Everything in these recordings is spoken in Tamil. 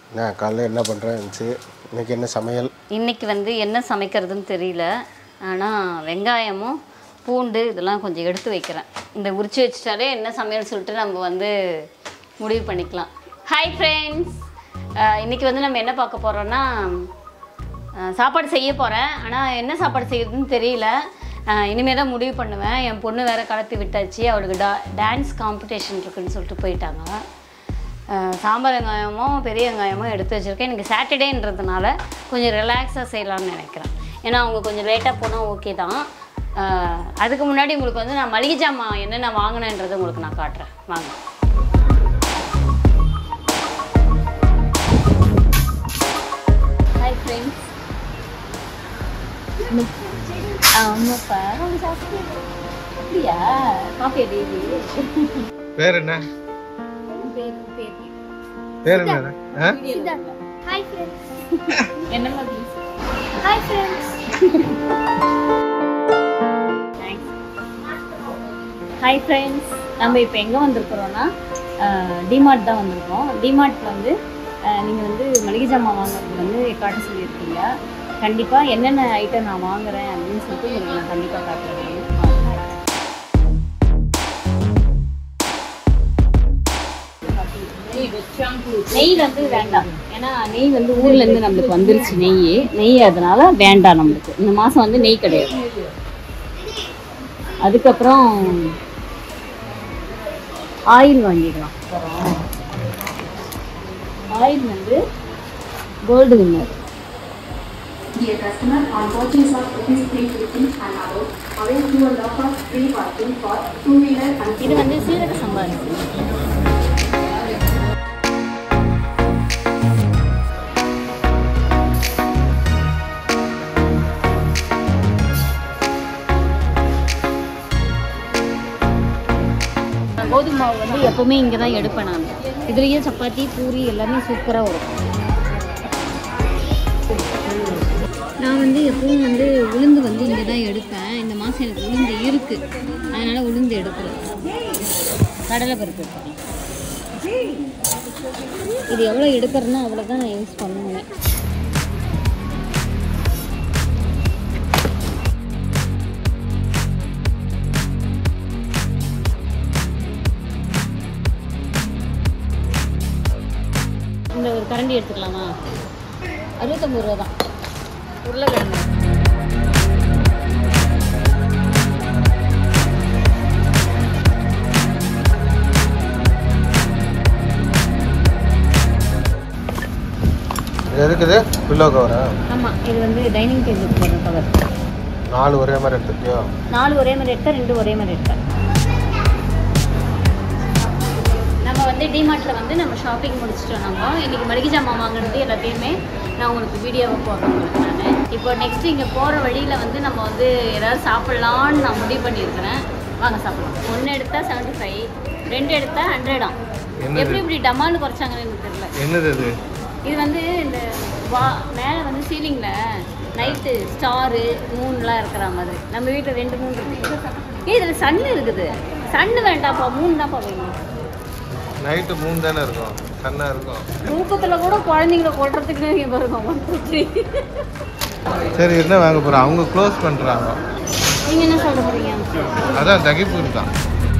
என்ன காலைல என்ன பண்ணுறேன் இருந்துச்சு இன்னைக்கு என்ன சமையல் இன்னைக்கு வந்து என்ன சமைக்கிறதுன்னு தெரியல ஆனால் வெங்காயமும் பூண்டு இதெல்லாம் கொஞ்சம் எடுத்து வைக்கிறேன் இந்த உரிச்சு வச்சிட்டாலே என்ன சமையல் சொல்லிட்டு நம்ம வந்து முடிவு பண்ணிக்கலாம் ஹாய் ஃப்ரெண்ட்ஸ் இன்னைக்கு வந்து நம்ம என்ன பார்க்க போகிறோன்னா சாப்பாடு செய்ய போகிறேன் ஆனால் என்ன சாப்பாடு செய்யறதுன்னு தெரியல இனிமேல் தான் முடிவு பண்ணுவேன் என் பொண்ணு வேற கலப்பி விட்டாச்சு அவளுக்கு டா டான்ஸ் காம்படிஷன் இருக்குன்னு சொல்லிட்டு போயிட்டாங்க அஹ் சாம்பார் வெங்காயமும் பெரிய வெங்காயமும் எடுத்து வச்சுருக்கேன் எனக்கு சாட்டர்டேன்றதுனால கொஞ்சம் ரிலாக்ஸாக செய்யலாம்னு நினைக்கிறேன் ஏன்னா அவங்க கொஞ்சம் லேட்டாக போனால் ஓகே தான் அஹ் அதுக்கு முன்னாடி உங்களுக்கு வந்து நான் மளிகை ஜாமான் என்னென்ன வாங்கினேன்றதை உங்களுக்கு நான் காட்டுறேன் வாங்க ஹாய் ஃப்ரெண்ட்ஸ் ஆமாப்பா அப்படியா காஃபி டெய்லி பேர் என்ன பேர் பேர் பேர் என்ன ஆ ஹாய் ஃப்ரெண்ட்ஸ் என்னம்மா please hi friends thanks hi friends நம்ம இப்போ எங்கே வந்திருக்கிறோன்னா டிமார்ட் தான் வந்திருக்கோம் டிமார்ட்டில் வந்து நீங்கள் வந்து மளிகை ஜாமான் வாங்குறது வந்து காட்ட சொல்லியிருக்கீங்க கண்டிப்பாக என்னென்ன ஐட்டம் நான் வாங்குறேன் அப்படின்னு சொல்லிட்டு உங்களுக்கு நான் கண்டிப்பாக காட்டுறேன் நெய் வந்து வேண்டாம் ஏன்னா நெய் வந்து ஊர்ல இருந்து நம்மளுக்கு வந்துருச்சு நெய் நெய் அதனால வேண்டாம் நம்மளுக்கு இந்த மாசம் வந்து நெய் கிடையாது அதுக்கப்புறம் ஆயில் வாங்கிடலாம் ஆயில் வந்து gold winner Dear customer, on purchase of rupees 350 and above, avail to a lot of free parking for two-wheeler and இது வந்து சீரக சம்பா அரிசி. கோதுமை மாவு வந்து எப்பவுமே இங்கே தான் எடுப்பேன் நான் இதுலேயே சப்பாத்தி பூரி எல்லாமே சூப்பராக வரும் நான் வந்து எப்பவும் வந்து உளுந்து வந்து இங்கே தான் எடுப்பேன் இந்த மாதம் எனக்கு உளுந்து இருக்குது அதனால் உளுந்து எடுக்கிறேன் கடலை பருப்பு எடுத்துக்கலாம் இது எவ்வளோ எடுக்கிறேன்னா அவ்வளோ தான் நான் யூஸ் பண்ணுவேன் இந்த ஒரு கரண்டி எடுத்துக்கலாமா அறுபத்தொம்பது ரூபா தான் உருளைக்கிழங்கு இது இருக்குது பில்லோ கவரா ஆமாம் இது வந்து டைனிங் டேபிள் போடுற கவர் நாலு ஒரே மாதிரி எடுத்துருக்கியோ நாலு ஒரே மாதிரி எடுத்தா ரெண்டு ஒரே மாதிரி எடுத்தேன் நம்ம வந்து டிமார்ட்டில் வந்து நம்ம ஷாப்பிங் முடிச்சிட்டோம் நம்ம இன்னைக்கு மளிகை ஜாமான் வாங்குறது எல்லாத்தையுமே நான் உங்களுக்கு வீடியோவை போடுறேன் உங்களுக்கு நான் இப்போ நெக்ஸ்ட் இங்கே போகிற வழியில் வந்து நம்ம வந்து ஏதாவது சாப்பிட்லான்னு நான் முடிவு பண்ணியிருக்கிறேன் வாங்க சாப்பிடலாம் ஒன்று எடுத்தால் செவன்ட்டி ஃபைவ் ரெண்டு எடுத்தால் ஹண்ட்ரடாம் என்னது? எப்படி இப்படி டமால்னு குறைச்சாங்கன்னு எனக்கு தெரியல என்னது இது இது வந்து இந்த வா மேலே வந்து சீலிங்கில் நைட்டு ஸ்டாரு மூணுலாம் இருக்கிற மாதிரி நம்ம வீட்டில் ரெண்டு மூணு இருக்கு ஏய் இதில் சன்னு இருக்குது சன்னு வேண்டாம்ப்பா மூணு தான்ப்பா வேணும் நைட்டு மூணு தானே இருக்கும் சன்னாக இருக்கும் தூக்கத்தில் கூட குழந்தைங்கள கொள்றதுக்கு இங்கே பாருங்க ஒன் டூ த்ரீ சரி என்ன வாங்க போகிறோம் அவங்க க்ளோஸ் பண்ணுறாங்க நீங்கள் என்ன சொல்ல போகிறீங்க அதான் தகிப்பூர் தான்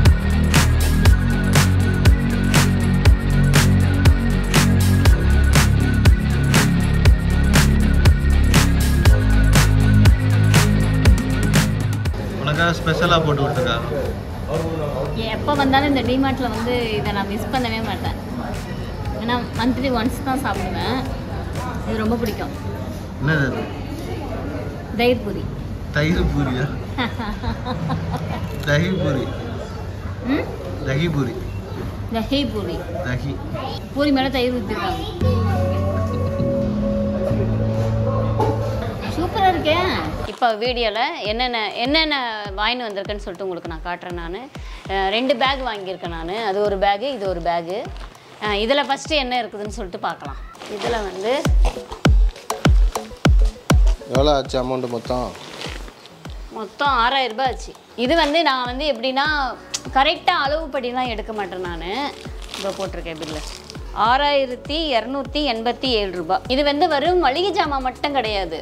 உனக்காக ஸ்பெஷலாக போட்டு விட்டுருக்கா எப்போ வந்தாலும் இந்த டிமார்ட்டில் வந்து இதை நான் மிஸ் பண்ணவே மாட்டேன் ஏன்னா மந்த்லி ஒன்ஸ் தான் சாப்பிடுவேன் இது ரொம்ப பிடிக்கும் என்னது அது தயிர் பூரி தயிர் பூரியா தகி பூரி ம் தகி பூரி தஹி பூரி தகி பூரி மேலே தயிர் ஊற்றிருக்காங்க சூப்பராக இருக்கே இப்போ வீடியோவில் என்னென்ன என்னென்ன வாங்கிட்டு வந்திருக்கேன்னு சொல்லிட்டு உங்களுக்கு நான் காட்டுறேன் நான் ரெண்டு பேக் வாங்கியிருக்கேன் நான் அது ஒரு பேகு இது ஒரு பேகு இதில் ஃபஸ்ட்டு என்ன இருக்குதுன்னு சொல்லிட்டு பார்க்கலாம் இதில் வந்து எவ்வளோ ஆச்சு அமௌண்ட்டு மொத்தம் மொத்தம் ஆறாயிரம் ரூபாய் ஆச்சு இது வந்து நான் வந்து எப்படின்னா கரெக்டாக அளவுப்படிலாம் எடுக்க மாட்டேன் நான் இப்போ போட்டிருக்கேன் பில்லு ஆறாயிரத்தி இரநூத்தி எண்பத்தி ஏழு ரூபாய் இது வந்து வெறும் மளிகை ஜாமான் மட்டும் கிடையாது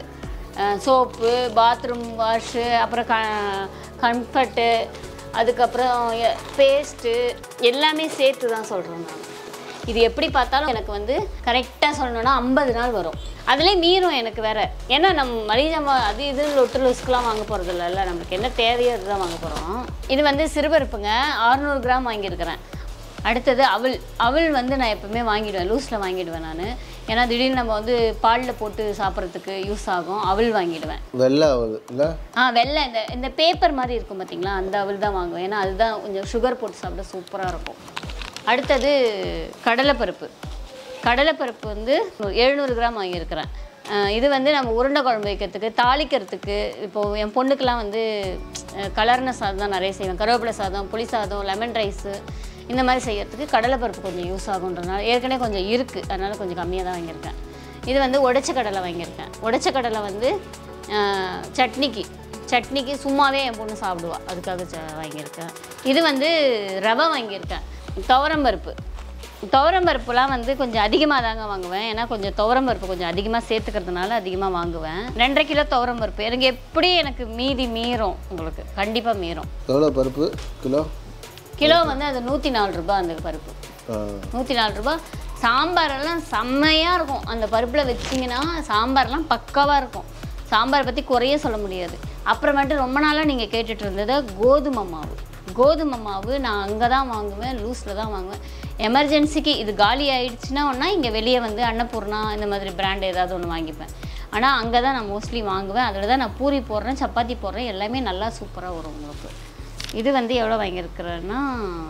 சோப்பு பாத்ரூம் வாஷு அப்புறம் க கம்ஃபர்ட்டு அதுக்கப்புறம் பேஸ்ட்டு எல்லாமே சேர்த்து தான் சொல்கிறேன் நான் இது எப்படி பார்த்தாலும் எனக்கு வந்து கரெக்டாக சொல்லணும்னா ஐம்பது நாள் வரும் அதுலேயே மீறும் எனக்கு வேற ஏன்னா நம்ம மளிகை ஜாமான் அது இது லொட்டு லொஸ்க்குலாம் வாங்க போகிறது இல்லைல்ல நம்மளுக்கு என்ன தேவையோ அதுதான் வாங்க போகிறோம் இது வந்து சிறுபருப்புங்க 600 கிராம் வாங்கியிருக்கிறேன் அடுத்தது அவல் அவல் வந்து நான் எப்பவுமே வாங்கிடுவேன் லூஸில் வாங்கிடுவேன் நான் ஏன்னா திடீர்னு நம்ம வந்து பாலில் போட்டு சாப்பிட்றதுக்கு யூஸ் ஆகும் அவல் வாங்கிடுவேன் வெள்ளை ஆகுது இல்லை ஆ வெள்ளை இந்த இந்த பேப்பர் மாதிரி இருக்கும் பார்த்தீங்களா அந்த அவல் தான் வாங்குவேன் ஏன்னா அதுதான் கொஞ்சம் சுகர் போட்டு சாப்பிட சூப்பராக இருக்கும் அடுத்தது கடலைப்பருப்பு கடலைப்பருப்பு வந்து எழுநூறு கிராம் வாங்கியிருக்கிறேன் அஹ் இது வந்து நம்ம உருண்டை குழம்பு வைக்கிறதுக்கு தாளிக்கிறதுக்கு இப்போது என் பொண்ணுக்கெலாம் வந்து அஹ் கலர்ன சாதம் தான் நிறைய செய்வேன் கருவேப்பிலை சாதம் புளி சாதம் லெமன் ரைஸு இந்த மாதிரி செய்யறதுக்கு கடலைப்பருப்பு கொஞ்சம் யூஸ் ஆகுன்றதுனால ஏற்கனவே கொஞ்சம் இருக்குது அதனால் கொஞ்சம் கம்மியாக தான் வாங்கியிருக்கேன் இது வந்து உடைச்ச கடலை வாங்கியிருக்கேன் உடைச்ச கடலை வந்து அஹ், சட்னிக்கு சட்னிக்கு சும்மாவே என் பொண்ணு சாப்பிடுவா அதுக்காக ச- வாங்கியிருக்கேன் இது வந்து ரவை வாங்கியிருக்கேன் துவரம்பருப்பு துவரம்பருப்புலாம் வந்து கொஞ்சம் அதிகமாக தாங்க வாங்குவேன் ஏன்னா கொஞ்சம் துவரம்பருப்பு கொஞ்சம் அதிகமாக சேர்த்துக்கிறதுனால அதிகமாக வாங்குவேன் ரெண்டரை கிலோ துவரம்பருப்பு எனக்கு எப்படி எனக்கு மீதி மீறும் உங்களுக்கு கண்டிப்பாக மீறும் எவ்வளோ பருப்பு கிலோ கிலோ வந்து அது நூற்றி நாலு ரூபாய் அந்த பருப்பு ஆ நூற்றி நாலு ரூபாய் சாம்பாரெல்லாம் செம்மையாக இருக்கும் அந்த பருப்பில் வச்சிங்கன்னா சாம்பார்லாம் பக்காவாக இருக்கும் சாம்பாரை பற்றி குறைய சொல்ல முடியாது அப்புறமேட்டு ரொம்ப நாளாக நீங்கள் கேட்டுட்டு இருந்தது கோதுமை மாவு கோதுமை மாவு நான் அங்கே தான் வாங்குவேன் லூஸில் தான் வாங்குவேன் எமர்ஜென்சிக்கு இது காலி ஆயிடுச்சுன்னா ஒன்றா இங்கே வெளியே வந்து அன்னபூர்ணா இந்த மாதிரி பிராண்ட் ஏதாவது ஒன்று வாங்கிப்பேன் ஆனால் அங்கே தான் நான் மோஸ்ட்லி வாங்குவேன் அதில் தான் நான் பூரி போடுறேன் சப்பாத்தி போடுறேன் எல்லாமே நல்லா சூப்பராக வரும் உங்களுக்கு இது வந்து எவ்வளோ வாங்கியிருக்கிறேன்னா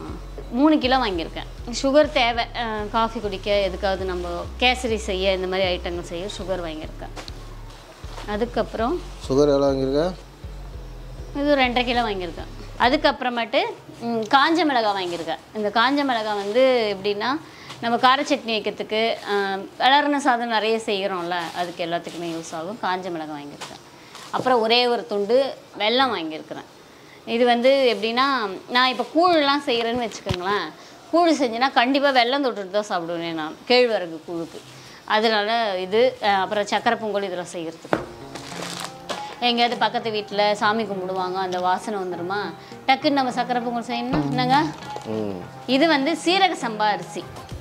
மூணு கிலோ வாங்கியிருக்கேன் சுகர் தேவை காஃபி குடிக்க எதுக்காவது நம்ம கேசரி செய்ய இந்த மாதிரி ஐட்டங்கள் செய்ய சுகர் வாங்கியிருக்கேன் அதுக்கப்புறம் சுகர் எவ்வளோ வாங்கியிருக்க இது ரெண்டரை கிலோ வாங்கியிருக்கேன் அதுக்கப்புறமேட்டு ம், காஞ்ச மிளகாய் வாங்கியிருக்கேன் இந்த காஞ்ச மிளகாய் வந்து எப்படின்னா நம்ம கார சட்னி வைக்கிறதுக்கு வளர்ன சாதம் நிறைய செய்கிறோம்ல அதுக்கு எல்லாத்துக்குமே யூஸ் ஆகும் காஞ்ச மிளகாய் வாங்கியிருக்கேன் அப்புறம் ஒரே ஒரு துண்டு வெல்லம் வாங்கியிருக்கிறேன் இது வந்து எப்படின்னா நான் இப்போ கூழ்லாம் செய்கிறேன்னு வச்சுக்கோங்களேன் கூழ் செஞ்சேன்னா கண்டிப்பாக வெல்லம் தொட்டுட்டு தான் சாப்பிடுவேன் நான் கேழ்வரகு கூழுக்கு அதனால இது அஹ், அப்புறம் சக்கரை பொங்கல் இதெல்லாம் செய்கிறதுக்கு எங்கேயாவது பக்கத்து வீட்டில் சாமி கும்பிடுவாங்க அந்த வாசனை வந்துடுமா டக்குன்னு நம்ம சக்கரை பொங்கல் செய்யணும் என்னங்க ம் இது வந்து சீரக சம்பா அரிசி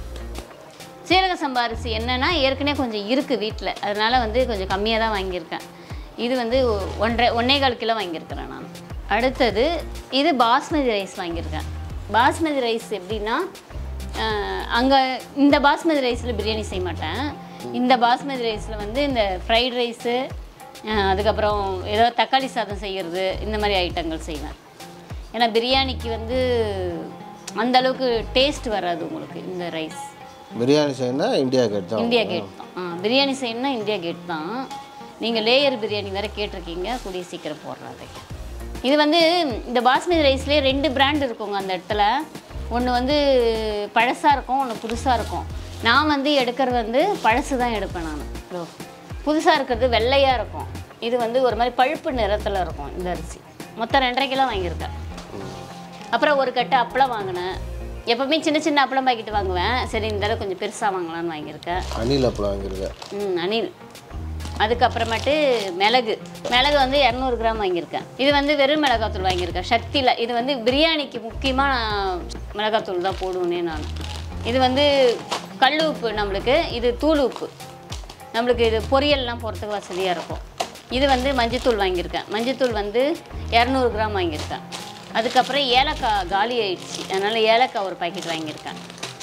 சீரக சம்பா அரிசி என்னன்னா ஏற்கனவே கொஞ்சம் இருக்குது வீட்டில் அதனால வந்து கொஞ்சம் கம்மியாக தான் வாங்கியிருக்கேன் இது வந்து ஒ- ஒன்றரை ஒன்றே கால் கிலோ வாங்கியிருக்கிறேன் நான் அடுத்தது இது பாஸ்மதி ரைஸ் வாங்கியிருக்கேன் பாஸ்மதி ரைஸ் எப்படின்னா அங்கே இந்த பாஸ்மதி ரைஸில் பிரியாணி செய்ய மாட்டேன் இந்த பாஸ்மதி ரைஸில் வந்து இந்த ஃப்ரைட் ரைஸு அதுக்கப்புறம் ஏதோ தக்காளி சாதம் செய்கிறது இந்த மாதிரி ஐட்டங்கள் செய்வேன் ஏன்னா பிரியாணிக்கு வந்து அந்த அளவுக்கு டேஸ்ட் வராது உங்களுக்கு இந்த ரைஸ் பிரியாணி செய்யணும்னா இந்தியா கேட் தான் இந்தியா கேட் தான் ஆ பிரியாணி செய்யணும்னா இந்தியா கேட் தான் நீங்கள் லேயர் பிரியாணி வேறு கேட்டிருக்கீங்க கூடிய சீக்கிரம் போடுறேன் அதை இது வந்து இந்த பாஸ்மதி ரைஸ்லேயே ரெண்டு பிராண்ட் இருக்குங்க அந்த இடத்துல ஒன்று வந்து பழசாக இருக்கும் ஒன்று புதுசாக இருக்கும் நான் வந்து எடுக்கிறது வந்து பழசு தான் எடுப்பேன் நான் இதோ புதுசாக இருக்கிறது வெள்ளையாக இருக்கும் இது வந்து ஒரு மாதிரி பழுப்பு நிறத்தில் இருக்கும் இந்த அரிசி மொத்தம் ரெண்டரை கிலோ வாங்கியிருக்கேன் அப்புறம் ஒரு கட்டு அப்பளம் வாங்கினேன் எப்பவுமே சின்ன சின்ன அப்பளம் பாக்கெட் வாங்குவேன் சரி இந்த தடவை கொஞ்சம் பெருசாக வாங்கலாம்னு வாங்கியிருக்கேன் அணில் அப்பளம் வாங்கியிருக்க ம் அணில் அதுக்கப்புறமேட்டு மிளகு மிளகு வந்து இரநூறு கிராம் வாங்கியிருக்கேன் இது வந்து வெறும் மிளகாத்தூள் வாங்கியிருக்கேன் சக்தியில் இது வந்து பிரியாணிக்கு முக்கியமாக நான் மிளகாத்தூள் தான் போடுவேனே நான் இது வந்து கல் உப்பு நம்மளுக்கு இது தூள் உப்பு நம்மளுக்கு இது பொரியல்லாம் போகிறதுக்கு வசதியாக இருக்கும் இது வந்து மஞ்சத்தூள் வாங்கியிருக்கேன் மஞ்சத்தூள் வந்து இரநூறு கிராம் வாங்கியிருக்கேன் அதுக்கப்புறம் ஏலக்காய் காலி ஆயிடுச்சு அதனால் ஏலக்காய் ஒரு பாக்கெட் வாங்கியிருக்கேன்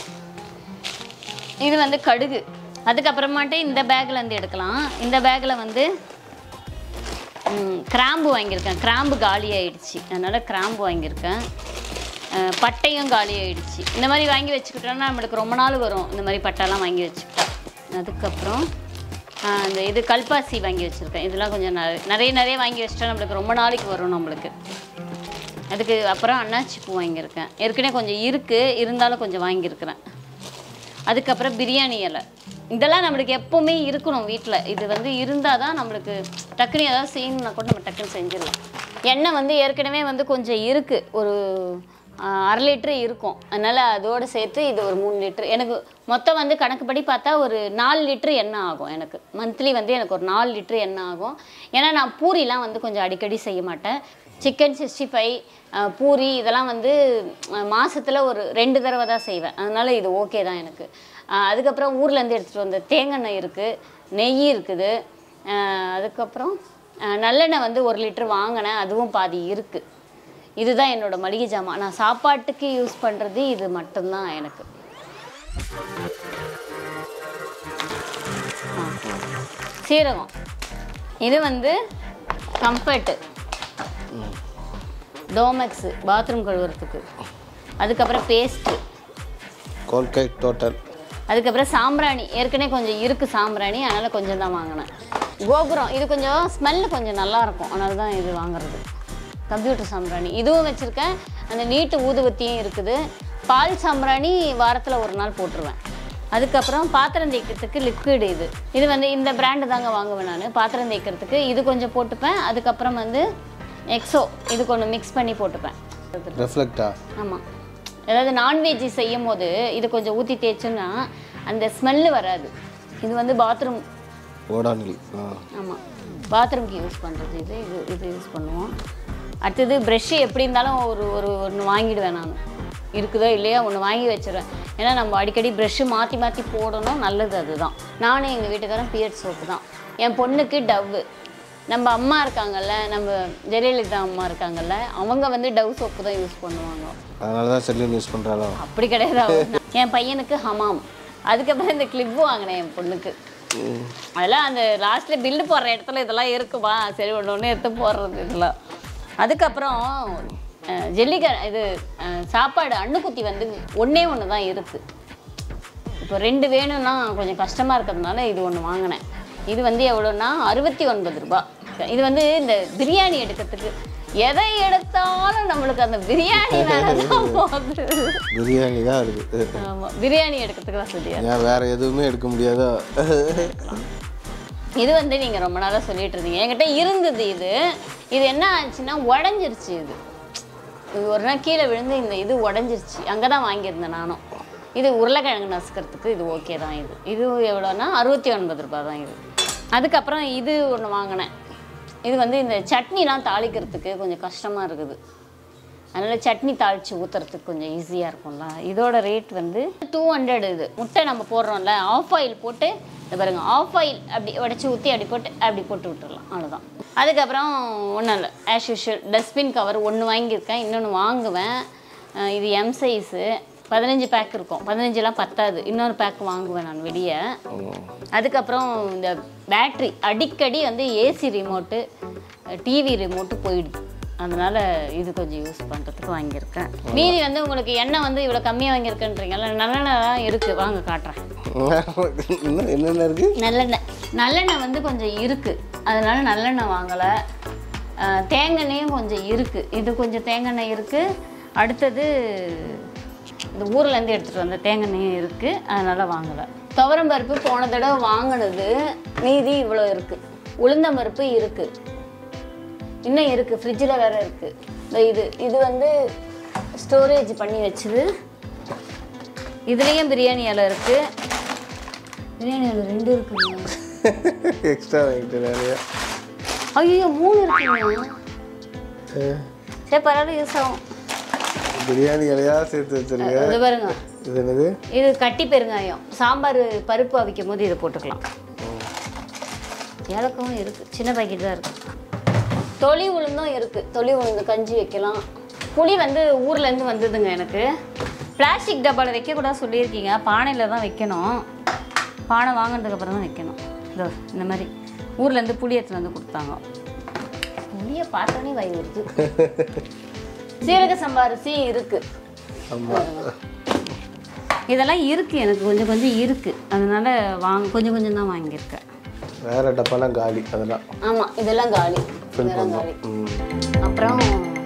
இது வந்து கடுகு அதுக்கப்புறமாட்டு இந்த பேக்கில் இருந்து எடுக்கலாம் இந்த பேக்கில் வந்து ம், கிராம்பு வாங்கியிருக்கேன் கிராம்பு காலி ஆயிடுச்சு அதனால் கிராம்பு வாங்கியிருக்கேன் அஹ், பட்டையும் காலி ஆயிடுச்சு இந்த மாதிரி வாங்கி வச்சுக்கிட்டோம்னா நம்மளுக்கு ரொம்ப நாள் வரும் இந்த மாதிரி பட்டைலாம் வாங்கி வச்சுக்கிட்டா அதுக்கப்புறம் அஹ், இந்த இது கல்பாசி வாங்கி வச்சுருக்கேன் இதெல்லாம் கொஞ்சம் நிறைய நிறைய நிறைய வாங்கி வச்சுட்டா நம்மளுக்கு ரொம்ப நாளைக்கு வரும் நம்மளுக்கு அதுக்கு அப்புறம் அன்னாச்சி பூ வாங்கியிருக்கேன் ஏற்கனவே கொஞ்சம் இருக்குது இருந்தாலும் கொஞ்சம் வாங்கியிருக்கிறேன் அதுக்கப்புறம் பிரியாணி இலை இதெல்லாம் நம்மளுக்கு எப்போவுமே இருக்கணும் வீட்டில் இது வந்து இருந்தால் தான் நம்மளுக்கு டக்குனு ஏதாவது செய்யணும்னா கூட நம்ம டக்குன்னு செஞ்சிடலாம் எண்ணெய் வந்து ஏற்கனவே வந்து கொஞ்சம் இருக்குது ஒரு ஆஹ் அரை லிட்ரு இருக்கும் அதனால் அதோடு சேர்த்து இது ஒரு மூணு லிட்ரு எனக்கு மொத்தம் வந்து கணக்குப்படி பார்த்தா ஒரு நாலு லிட்ரு எண்ணெய் ஆகும் எனக்கு மந்த்லி வந்து எனக்கு ஒரு நாலு லிட்ரு எண்ணெய் ஆகும் ஏன்னா நான் பூரிலாம் வந்து கொஞ்சம் அடிக்கடி செய்ய மாட்டேன் சிக்கன் சிக்ஸ்டி ஃபைவ் பூரி இதெல்லாம் வந்து மாதத்தில் ஒரு ரெண்டு தடவை தான் செய்வேன் அதனால் இது ஓகே தான் எனக்கு ஆஹ் அதுக்கப்புறம் ஊர்லேருந்து எடுத்துகிட்டு வந்த தேங்காய் இருக்குது நெய் இருக்குது ஆஹ் அதுக்கப்புறம் ஆஹ் நல்லெண்ணெய் வந்து ஒரு லிட்டர் வாங்கினேன் அதுவும் பாதி இருக்குது இதுதான் என்னோட மளிகை ஜாமான் நான் சாப்பாட்டுக்கு யூஸ் பண்ணுறது இது மட்டும்தான் எனக்கு ஆ. சீரகம் இது வந்து கம்ஃபர்ட்டு டோமெக்ஸு பாத்ரூம் கழுவுறதுக்கு அதுக்கப்புறம் பேஸ்ட்டு கோல்கைட் டோட்டல் அதுக்கப்புறம் சாம்பிராணி ஏற்கனவே கொஞ்சம் இருக்குது சாம்பிராணி அதனால் கொஞ்சம் தான் வாங்கினேன் கோபுரம் இது கொஞ்சம் ஸ்மெல்லு கொஞ்சம் நல்லா இருக்கும் அதனால தான் இது வாங்குறது கம்ப்யூட்டர் சாம்பிராணி இதுவும் வச்சுருக்கேன் அந்த நீட்டு ஊதுவத்தியும் இருக்குது பால் சாம்பிராணி வாரத்தில் ஒரு நாள் போட்டுருவேன் அதுக்கப்புறம் பாத்திரம் தேய்க்கிறதுக்கு லிக்விட் இது இது வந்து இந்த பிராண்டு தாங்க வாங்குவேன் நான் பாத்திரம் தேய்க்கிறதுக்கு இது கொஞ்சம் போட்டுப்பேன் அதுக்கப்புறம் வந்து எக்ஸோ இது கொஞ்சம் மிக்ஸ் பண்ணி போட்டுப்பேன் ரெஃப்ளெக்டா ஆமாம் அதாவது நான்வெஜ் செய்யும் போது இது கொஞ்சம் ஊற்றி தேய்ச்சோன்னா அந்த ஸ்மெல்லு வராது இது வந்து பாத்ரூம் ஓடானில் ஆ ஆமாம் பாத்ரூம்க்கு யூஸ் பண்ணுறது இது இது இது யூஸ் பண்ணுவோம் அடுத்தது ப்ரெஷ்ஷு எப்படி இருந்தாலும் ஒரு ஒரு ஒன்று வாங்கிடுவேன் நான் இருக்குதோ இல்லையா ஒன்று வாங்கி வச்சிருவேன் ஏன்னா நம்ம அடிக்கடி ப்ரெஷ்ஷு மாற்றி மாற்றி போடணும் நல்லது அதுதான் நானும் எங்கள் வீட்டுக்காரன் பியர்ட் சோப்பு தான் என் பொண்ணுக்கு டவ்வு நம்ம அம்மா இருக்காங்கல்ல நம்ம ஜெயலலிதா அம்மா இருக்காங்கல்ல அவங்க வந்து டவ் சோப்பு தான் யூஸ் பண்ணுவாங்க அதனால தான் செல்லுன்னு யூஸ் பண்ணுறாளோ அப்படி கிடையாது அவங்க. என் பையனுக்கு ஹமாம் அதுக்கப்புறம் இந்த கிளிப்பு வாங்கினேன் என் பொண்ணுக்கு அதெல்லாம் அந்த லாஸ்ட்ல பில்லு போடுற இடத்துல இதெல்லாம் இருக்குமா சரி ஒன்று ஒன்று எடுத்து போடுறது இதெல்லாம் அதுக்கப்புறம் அஹ், ஜெல்லிக்க இது அஹ், சாப்பாடு அன்னுக்குத்தி வந்து ஒன்றே ஒன்று தான் இருக்குது இப்போ ரெண்டு வேணும்னா கொஞ்சம் கஷ்டமாக இருக்கிறதுனால இது ஒன்று வாங்கினேன் இது வந்து எவ்வளோன்னா அறுபத்தி ஒன்பது ரூபாய் இது வந்து இந்த பிரியாணி எடுக்கிறதுக்கு எதை எடுத்தாலும் நம்மளுக்கு அந்த பிரியாணி மேலே தான் போகுது பிரியாணி தான் இருக்குது ஆமாம் பிரியாணி எடுக்கிறதுக்கு தான் சொல்லியா ஏன் வேற எதுவுமே எடுக்க முடியாதோ இது வந்து நீங்கள் ரொம்ப நாளாக சொல்லிட்டு இருந்தீங்க என்கிட்ட இருந்தது இது இது என்ன ஆச்சுன்னா உடஞ்சிருச்சு இது இது ஒரு நாள் கீழே விழுந்து இந்த இது உடஞ்சிருச்சு அங்கே தான் வாங்கியிருந்தேன் நானும் இது உருளைக்கிழங்கு நசுக்கிறதுக்கு இது ஓகே தான் இது இது எவ்வளோன்னா அறுபத்தி ஒன்பது ரூபாய் தான் இது அதுக்கப்புறம் இது ஒன்று வாங்கினேன் இது வந்து இந்த சட்னிலாம் தாளிக்கிறதுக்கு கொஞ்சம் கஷ்டமாக இருக்குது அதனால் சட்னி தாளித்து ஊற்றுறதுக்கு கொஞ்சம் ஈஸியாக இருக்கும்ல இதோட ரேட் வந்து டூ ஹண்ட்ரட் இது முட்டை நம்ம போடுறோம்ல ஆஃப் ஆயில் போட்டு இந்த பாருங்க ஆஃப் ஆயில் அப்படி உடச்சி ஊற்றி அப்படி போட்டு அப்படி போட்டு விட்டுறலாம் அவ்வளோதான் அதுக்கப்புறம் ஒன்றும் இல்லை ஆஸ் யூஷுவல் டஸ்ட்பின் கவர் ஒன்று வாங்கியிருக்கேன் இன்னொன்று வாங்குவேன் அஹ் இது எம் சைஸு பதினஞ்சு பேக் இருக்கும் பதினஞ்சுலாம் பத்தாது இன்னொரு பேக் வாங்குவேன் நான் வெளியே அதுக்கப்புறம் இந்த பேட்ரி அடிக்கடி வந்து ஏசி ரிமோட்டு டிவி ரிமோட்டு போயிடுது அதனால இது கொஞ்சம் யூஸ் பண்ணுறதுக்கு வாங்கியிருக்கேன் மீதி வந்து உங்களுக்கு எண்ணெய் வந்து இவ்வளோ கம்மியாக வாங்கியிருக்கேன்றீங்கல்ல நல்லெண்ணெய் தான் இருக்குது வாங்க காட்டுறேன் இன்னும் என்னென்ன இருக்கு நல்லெண்ணெய் நல்லெண்ணெய் வந்து கொஞ்சம் இருக்குது அதனால நல்லெண்ணெய் வாங்கலை தேங்காய்ண்ணையும் கொஞ்சம் இருக்குது இது கொஞ்சம் தேங்காய் இருக்குது அடுத்தது இந்த ஊர்லேருந்து எடுத்துகிட்டு வந்த தேங்காய்ண்ணையும் இருக்குது அதனால் வாங்கலை துவரம் பருப்பு போன தடவை வாங்கினது மீதி இவ்வளோ இருக்குது உளுந்தம் பருப்பு இருக்குது இன்னும் இருக்குது ஃப்ரிட்ஜில் வேறு இருக்குது இது இது வந்து ஸ்டோரேஜ் பண்ணி வச்சுது இதுலேயும் பிரியாணி இலை இருக்குது பிரியாணி இலை ரெண்டு இருக்குங்க எக்ஸ்ட்ரா வாங்கிட்டு நிறைய ஐயோ மூணு இருக்குங்க சரி பரவாயில்ல யூஸ் ஆகும் பிரியாணி இலையா சேர்த்து வச்சிருக்க இது பாருங்க இது என்னது இது கட்டி பெருங்காயம் சாம்பார் பருப்பு அவிக்கும் போது இதை போட்டுக்கலாம் ஏலக்காவும் இருக்குது சின்ன பாக்கெட் தான் இருக்குது தொளி உளுந்தும் இருக்குது தொளி உளுந்து கஞ்சி வைக்கலாம் புளி வந்து ஊர்லேருந்து வந்ததுங்க எனக்கு பிளாஸ்டிக் டப்பாவில் வைக்கக்கூடாது சொல்லியிருக்கீங்க பானையில் தான் வைக்கணும் பானை வாங்கினதுக்கு அப்புறம் தான் வைக்கணும் இதோ இந்த மாதிரி ஊர்லேருந்து புளி எடுத்துன்னு வந்து கொடுத்தாங்க புளியை பார்த்தோன்னே வை வருது சீரக சம்பா அரிசி இருக்குது ஆமாம் இதெல்லாம் இருக்குது எனக்கு கொஞ்சம் கொஞ்சம் இருக்குது அதனால வாங்க கொஞ்சம் கொஞ்சம் தான் வாங்கியிருக்கேன் வேற டப்பாலாம் காலி அதெல்லாம் ஆமாம் இதெல்லாம் காலி இதெல்லாம் காலி அப்புறம்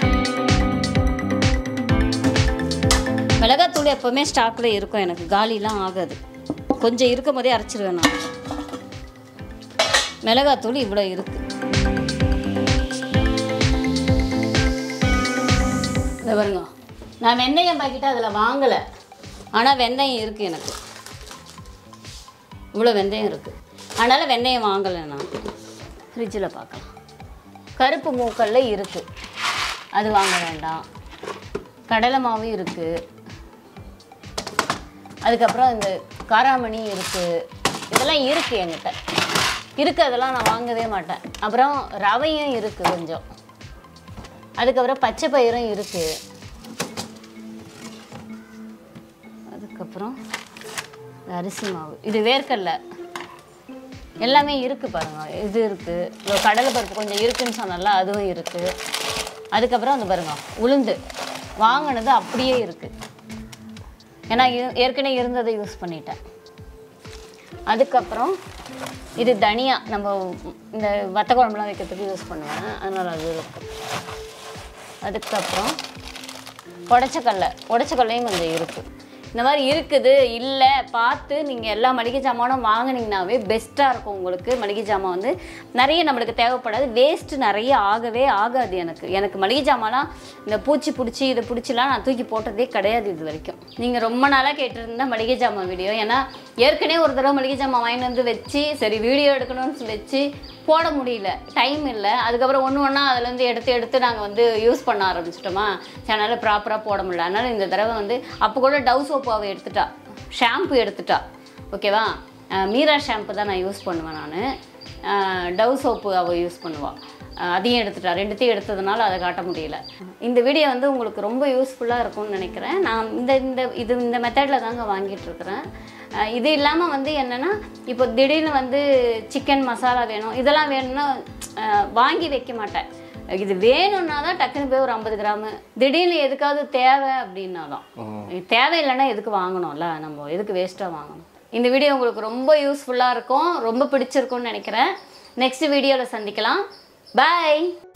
மிளகாத்தூள் எப்போவுமே ஸ்டாக்கில் இருக்கும் எனக்கு காலிலாம் ஆகாது கொஞ்சம் இருக்கும் போதே அரைச்சிருவேன் நான் மிளகாத்தூள் இவ்வளோ இருக்குது இதை பாருங்க நான் வெந்தயம் பாக்கெட்டு அதில் வாங்கலை ஆனால் வெந்தயம் இருக்குது எனக்கு இவ்வளோ வெந்தயம் இருக்குது அதனால் வெந்தயம் வாங்கலை நான் ஃப்ரிட்ஜில் பார்க்கலாம் கருப்பு மூக்கல்ல இருக்குது அது வாங்க வேண்டாம் கடலை மாவு இருக்குது அதுக்கப்புறம் இந்த காராமணி இருக்குது இதெல்லாம் இருக்குது என்கிட்ட இருக்குது அதெல்லாம் நான் வாங்கவே மாட்டேன் அப்புறம் ரவையும் இருக்குது கொஞ்சம் அதுக்கப்புறம் பச்சை பயிரும் இருக்குது அதுக்கப்புறம் இந்த அரிசி மாவு இது வேர்க்கடலை எல்லாமே இருக்குது பாருங்க இது இருக்குது கடலை பருப்பு கொஞ்சம் இருக்குன்னு சொன்னல அதுவும் இருக்குது அதுக்கப்புறம் அந்த பாருங்க உளுந்து வாங்கினது அப்படியே இருக்குது ஏன்னா இரு- ஏற்கனவே இருந்ததை யூஸ் பண்ணிட்டேன் அதுக்கப்புறம் இது தனியா நம்ம இந்த வத்த குழம்புலாம் வைக்கிறதுக்கு யூஸ் பண்ணுவேன் அதனால் அது இருக்குது அதுக்கப்புறம் உடச்சக்கல்ல உடச்சக்கல்லையும் கொஞ்சம் இருக்குது இந்த மாதிரி இருக்குது இல்லை பார்த்து நீங்கள் எல்லா மளிகை ஜாமானும் வாங்குனீங்கனாவே பெஸ்ட்டாக இருக்கும் உங்களுக்கு மளிகை ஜாமான் வந்து நிறைய நம்மளுக்கு தேவைப்படாது வேஸ்ட்டு நிறைய ஆகவே ஆகாது எனக்கு எனக்கு மளிகை ஜாமான்லாம் இந்த பூச்சி பிடிச்சி இதை பிடிச்சிலாம் நான் தூக்கி போட்டதே கிடையாது இது வரைக்கும் நீங்கள் ரொம்ப நாளாக கேட்டிருந்த மளிகை ஜாமான் வீடியோ ஏன்னா ஏற்கனவே ஒரு தடவை மளிகை ஜாமான் வாங்கிட்டு வந்து வச்சு சரி வீடியோ எடுக்கணும்னு சொல்லி வச்சு போட முடியல டைம் இல்லை அதுக்கப்புறம் ஒன்று ஒன்றா அதுலேருந்து எடுத்து எடுத்து நாங்கள் வந்து யூஸ் பண்ண ஆரம்பிச்சிட்டோமா அதனால் ப்ராப்பராக போட முடியல அதனால் இந்த தடவை வந்து அப்போ கூட டவ் சோப்பு அவள் எடுத்துட்டா ஷாம்பு எடுத்துட்டா ஓகேவா அஹ் மீரா ஷாம்பு தான் நான் யூஸ் பண்ணுவேன் நான் டவ் சோப்பு அவள் யூஸ் பண்ணுவாள் அதையும் எடுத்துட்டா ரெண்டுத்தையும் எடுத்ததுனால அதை காட்ட முடியல இந்த வீடியோ வந்து உங்களுக்கு ரொம்ப யூஸ்ஃபுல்லாக இருக்கும்னு நினைக்கிறேன் நான் இந்த இந்த இது இந்த மெத்தடில் தாங்க வாங்கிட்டு இருக்கிறேன் அஹ் இது இல்லாமல் வந்து என்னென்னா இப்போ திடீர்னு வந்து சிக்கன் மசாலா வேணும் இதெல்லாம் வேணும்னா அஹ் வாங்கி வைக்க மாட்டேன் இது வேணும்னா தான் டக்குன்னு போய் ஒரு ஐம்பது கிராமு திடீர்னு எதுக்காவது தேவை அப்படின்னா தான் தேவையில்லைன்னா எதுக்கு வாங்கணும்ல நம்ம எதுக்கு வேஸ்ட்டாக வாங்கணும் இந்த வீடியோ உங்களுக்கு ரொம்ப யூஸ்ஃபுல்லாக இருக்கும் ரொம்ப பிடிச்சிருக்கும்னு நினைக்கிறேன் நெக்ஸ்ட் வீடியோவில் சந்திக்கலாம் பாய்